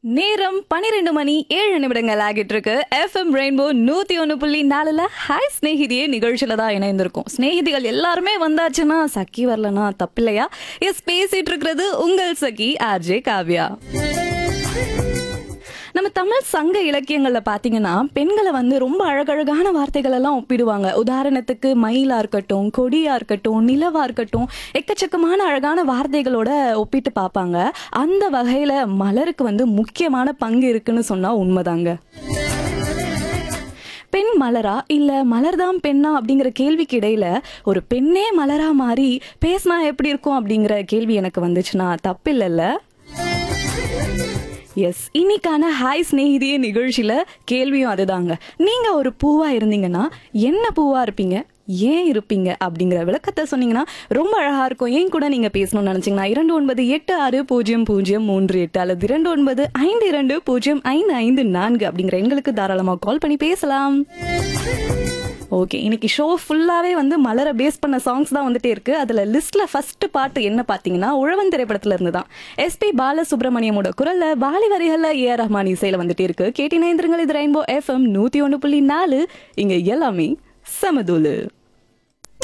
நேரம் பன்னிரெண்டு மணி ஏழு நிமிடங்கள் ஆகிட்டு இருக்கு எஃப்எம் ரெயின்போ நூத்தி ஒன்று புள்ளி நாலுல ஹாய் ஸ்நேகிதியே நிகழ்ச்சியில தான் இணைந்திருக்கும் ஸ்நேகிதிகள் எல்லாருமே வந்தாச்சுன்னா சக்கி வரலனா தப்பில்லையா எஸ் பேசிட்டு இருக்கிறது உங்கள் சகி ஆர்ஜே காவ்யா நம்ம தமிழ் சங்க இலக்கியங்கள்ல பாத்தீங்கன்னா பெண்களை வந்து ரொம்ப அழகழகான வார்த்தைகள் எல்லாம் ஒப்பிடுவாங்க உதாரணத்துக்கு மயிலா இருக்கட்டும் கொடியா இருக்கட்டும் நிலவா இருக்கட்டும் எக்கச்சக்கமான அழகான வார்த்தைகளோட ஒப்பிட்டு பார்ப்பாங்க அந்த வகையில மலருக்கு வந்து முக்கியமான பங்கு இருக்குன்னு சொன்னா உண்மைதாங்க பெண் மலரா இல்ல மலர்தான் பெண்ணா அப்படிங்கிற கேள்விக்கு இடையில ஒரு பெண்ணே மலரா மாறி பேசினா எப்படி இருக்கும் அப்படிங்கிற கேள்வி எனக்கு வந்துச்சுன்னா தப்பில்லைல்ல எஸ் இன்னைக்கான ஹாய் ஸ்நேகிதியே நிகழ்ச்சியில கேள்வியும் அதுதாங்க நீங்க ஒரு பூவா இருந்தீங்கன்னா என்ன பூவா இருப்பீங்க ஏன் இருப்பீங்க அப்படிங்கிற விளக்கத்தை சொன்னீங்கன்னா ரொம்ப அழகா இருக்கும் ஏன் கூட நீங்க பேசணும்னு நினைச்சீங்கன்னா இரண்டு ஒன்பது எட்டு ஆறு பூஜ்ஜியம் பூஜ்ஜியம் மூன்று எட்டு அல்லது இரண்டு ஒன்பது ஐந்து இரண்டு பூஜ்ஜியம் ஐந்து ஐந்து நான்கு அப்படிங்கிற எங்களுக்கு தாராளமாக கால் பண்ணி பேசலாம் ஓகே இன்னைக்கு ஷோ ஃபுல்லாவே வந்து மலரை பேஸ் பண்ண சாங்ஸ் தான் வந்துட்டே இருக்கு அதுல லிஸ்ட்ல ஃபர்ஸ்ட் பாட்டு என்ன பாத்தீங்கன்னா உழவன் திரைப்படத்துல இருந்து தான் எஸ்பி பாலசுப்ரமணியமோட குரல்ல பாலி வரிகள்ல ஏ ஆர் ரஹ்மான் இசையில வந்துட்டே இருக்கு கேட்டினா இது ரெயின்போ எஃப்எம் நூத்தி ஒன்று புள்ளி நாலு இங்க எல்லாமே சமதூலு